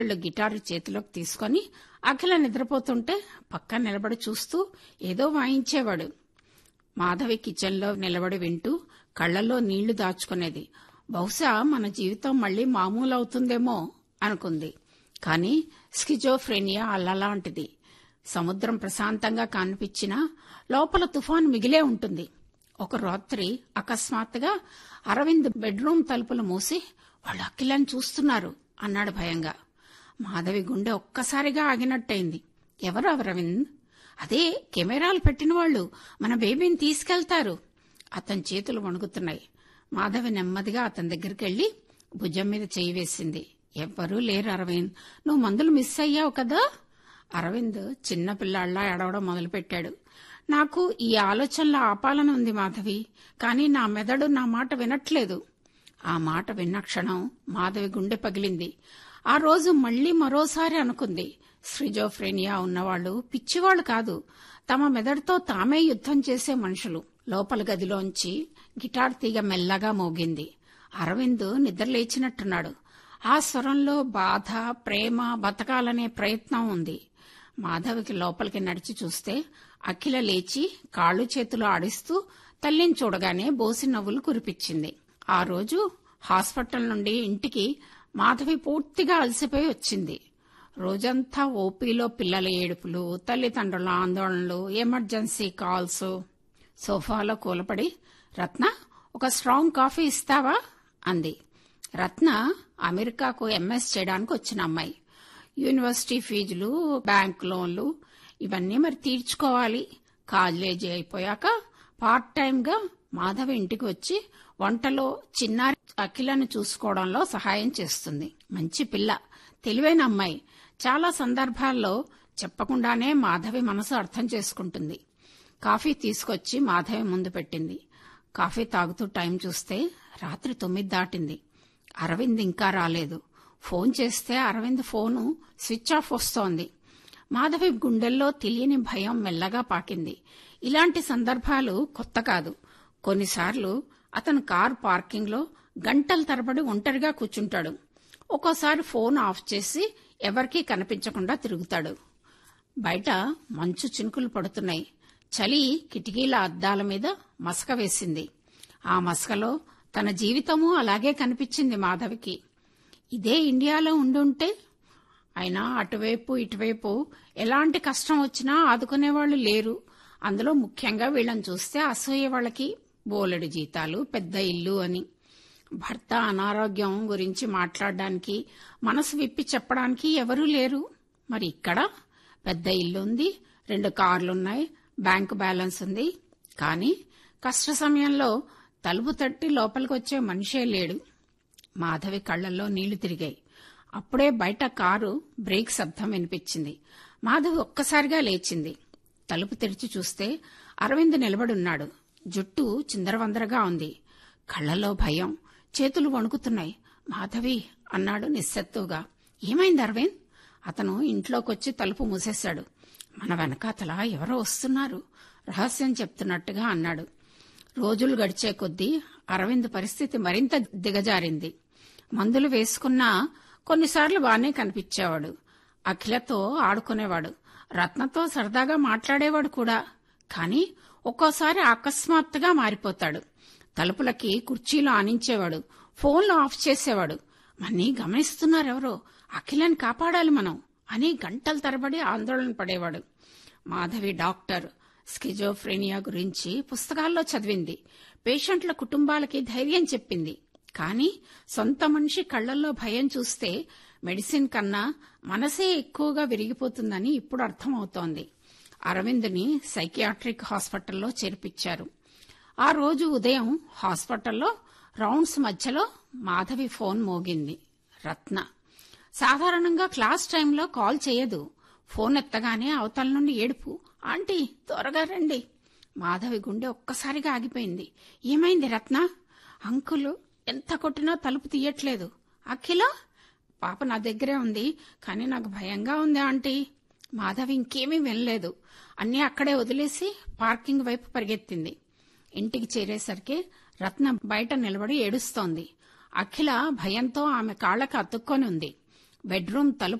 వాళ్ళు గిటారు చేతిలోకి తీసుకొని అఖిల నిద్రపోతుంటే పక్కన నిలబడి చూస్తూ ఏదో వాయించేవాడు మాధవి కిచెన్లో నిలబడి వింటూ కళ్లలో నీళ్లు దాచుకునేది బహుశా మన జీవితం మళ్లీ మామూలు అవుతుందేమో అనుకుంది కానీ స్కిజోఫ్రేనియా అల్లలాంటిది సముద్రం ప్రశాంతంగా కనిపించినా లోపల తుఫాను మిగిలే ఉంటుంది ఒక రాత్రి అకస్మాత్తుగా అరవింద్ బెడ్రూమ్ తలుపులు మూసి వాళ్ళు అఖిలని చూస్తున్నారు అన్నాడు భయంగా మాధవి గుండె ఒక్కసారిగా ఆగినట్టయింది ఎవరు అరవింద్ అదే కెమెరాలు పెట్టిన వాళ్ళు మన బేబీని తీసుకెళ్తారు అతని చేతులు వణుకుతున్నాయి మాధవి నెమ్మదిగా అతని దగ్గరికి వెళ్లి భుజం మీద చేయి వేసింది ఎవ్వరూ లేరు అరవింద్ నువ్వు మందులు మిస్ అయ్యావు కదా అరవింద్ చిన్న పిల్లాళ్ల ఏడవడం మొదలుపెట్టాడు నాకు ఈ ఆలోచనలో ఆపాలని ఉంది మాధవి కానీ నా మెదడు నా మాట వినట్లేదు ఆ మాట విన్న క్షణం మాధవి గుండె పగిలింది ఆ రోజు మళ్లీ మరోసారి అనుకుంది స్ట్రిజోఫ్రేనియా ఉన్నవాళ్లు పిచ్చివాళ్లు కాదు తమ మెదడుతో తామే యుద్ధం చేసే మనుషులు లోపల గదిలోంచి గిటార్ తీగ మెల్లగా మోగింది అరవింద్ నిద్రలేచినట్టున్నాడు ఆ స్వరంలో బాధ ప్రేమ బతకాలనే ప్రయత్నం ఉంది మాధవికి లోపలికి నడిచి చూస్తే అఖిల లేచి కాళ్ళు చేతులు ఆడిస్తూ తల్లిని చూడగానే బోసి నవ్వులు కురిపించింది ఆ రోజు హాస్పిటల్ నుండి ఇంటికి మాధవి పూర్తిగా అలసిపోయి వచ్చింది రోజంతా ఓపీలో పిల్లల ఏడుపులు తల్లిదండ్రుల ఆందోళనలు ఎమర్జెన్సీ కాల్స్ సోఫాలో కూలపడి రత్న ఒక స్ట్రాంగ్ కాఫీ ఇస్తావా అంది రత్న అమెరికాకు ఎంఎస్ చేయడానికి వచ్చిన అమ్మాయి యూనివర్సిటీ ఫీజులు బ్యాంక్ లోన్లు ఇవన్నీ మరి తీర్చుకోవాలి కాలేజీ అయిపోయాక పార్ట్ టైంగా మాధవి ఇంటికి వచ్చి వంటలో చిన్నారి అఖిలను చూసుకోవడంలో సహాయం చేస్తుంది మంచి పిల్ల తెలివైన అమ్మాయి చాలా సందర్భాల్లో చెప్పకుండానే మాధవి మనసు అర్థం చేసుకుంటుంది కాఫీ తీసుకొచ్చి మాధవి ముందు పెట్టింది కాఫీ తాగుతూ టైం చూస్తే రాత్రి తొమ్మిది దాటింది అరవింద్ ఇంకా రాలేదు ఫోన్ చేస్తే అరవింద్ ఫోను స్విచ్ ఆఫ్ వస్తోంది మాధవి గుండెల్లో తెలియని భయం మెల్లగా పాకింది ఇలాంటి సందర్భాలు కొత్త కాదు కొన్నిసార్లు అతను కారు పార్కింగ్లో గంటల తరబడి ఒంటరిగా కూర్చుంటాడు ఒక్కోసారి ఫోన్ ఆఫ్ చేసి ఎవరికీ కనిపించకుండా తిరుగుతాడు బయట మంచు చినుకులు పడుతున్నాయి చలి కిటికీల అద్దాల మీద మసక వేసింది ఆ మసకలో తన జీవితము అలాగే కనిపించింది మాధవికి ఇదే ఇండియాలో ఉండుంటే అయినా అటువైపు ఇటువైపు ఎలాంటి కష్టం వచ్చినా ఆదుకునేవాళ్లు లేరు అందులో ముఖ్యంగా వీళ్ళని చూస్తే అసూయ వాళ్ళకి బోలెడు జీతాలు పెద్ద ఇల్లు అని భర్త అనారోగ్యం గురించి మాట్లాడడానికి మనసు విప్పి చెప్పడానికి ఎవరూ లేరు మరి ఇక్కడ పెద్ద ఇల్లు ఉంది రెండు కార్లున్నాయి బ్యాంకు బ్యాలెన్స్ ఉంది కానీ కష్ట సమయంలో తలుపు తట్టి లోపలికి వచ్చే మనిషే లేడు మాధవి కళ్లల్లో నీళ్లు తిరిగాయి అప్పుడే బయట కారు బ్రేక్ శబ్దం వినిపించింది మాధవి ఒక్కసారిగా లేచింది తలుపు తెరిచి చూస్తే అరవింద్ నిలబడున్నాడు జుట్టు చిందరవందరగా ఉంది కళ్లలో భయం చేతులు వణుకుతున్నాయి మాధవి అన్నాడు నిస్సత్తుగా ఏమైంది అరవింద్ అతను ఇంట్లోకొచ్చి తలుపు మూసేశాడు మన వెనకాతల ఎవరో వస్తున్నారు రహస్యం చెప్తున్నట్టుగా అన్నాడు రోజులు గడిచే కొద్దీ అరవింద్ పరిస్థితి మరింత దిగజారింది మందులు వేసుకున్నా కొన్నిసార్లు బానే కనిపించేవాడు అఖిలతో ఆడుకునేవాడు రత్నతో సరదాగా మాట్లాడేవాడు కూడా కాని ఒక్కోసారి అకస్మాత్తుగా మారిపోతాడు తలుపులకి కుర్చీలు ఆనించేవాడు ఫోన్లు ఆఫ్ చేసేవాడు మన్ని గమనిస్తున్నారెవరో అఖిలని కాపాడాలి మనం అని గంటల తరబడి ఆందోళన పడేవాడు మాధవి డాక్టర్ స్కిజోఫ్రేనియా గురించి పుస్తకాల్లో చదివింది పేషెంట్ల కుటుంబాలకి ధైర్యం చెప్పింది కానీ సొంత మనిషి కళ్లల్లో భయం చూస్తే మెడిసిన్ కన్నా మనసే ఎక్కువగా విరిగిపోతుందని ఇప్పుడు అర్థమవుతోంది అరవింద్ని సైకియాట్రిక్ హాస్పిటల్లో చేర్పించారు ఆ రోజు ఉదయం హాస్పిటల్లో రౌండ్స్ మధ్యలో మాధవి ఫోన్ మోగింది రత్న సాధారణంగా క్లాస్ టైంలో కాల్ చేయదు ఫోన్ ఎత్తగానే అవతల నుండి ఏడుపు ఆంటీ త్వరగా రండి మాధవి గుండె ఒక్కసారిగా ఆగిపోయింది ఏమైంది రత్న అంకులు ఎంత కొట్టినా తలుపు తీయట్లేదు అఖిల పాప నా దగ్గరే ఉంది కానీ నాకు భయంగా ఉంది ఆంటీ మాధవి ఇంకేమీ వినలేదు అన్నీ అక్కడే వదిలేసి పార్కింగ్ వైపు పరిగెత్తింది ఇంటికి చేరేసరికి రత్న బయట నిలబడి ఏడుస్తోంది అఖిల భయంతో ఆమె కాళ్లకు అతుక్కొని ఉంది బెడ్రూమ్ తలుపు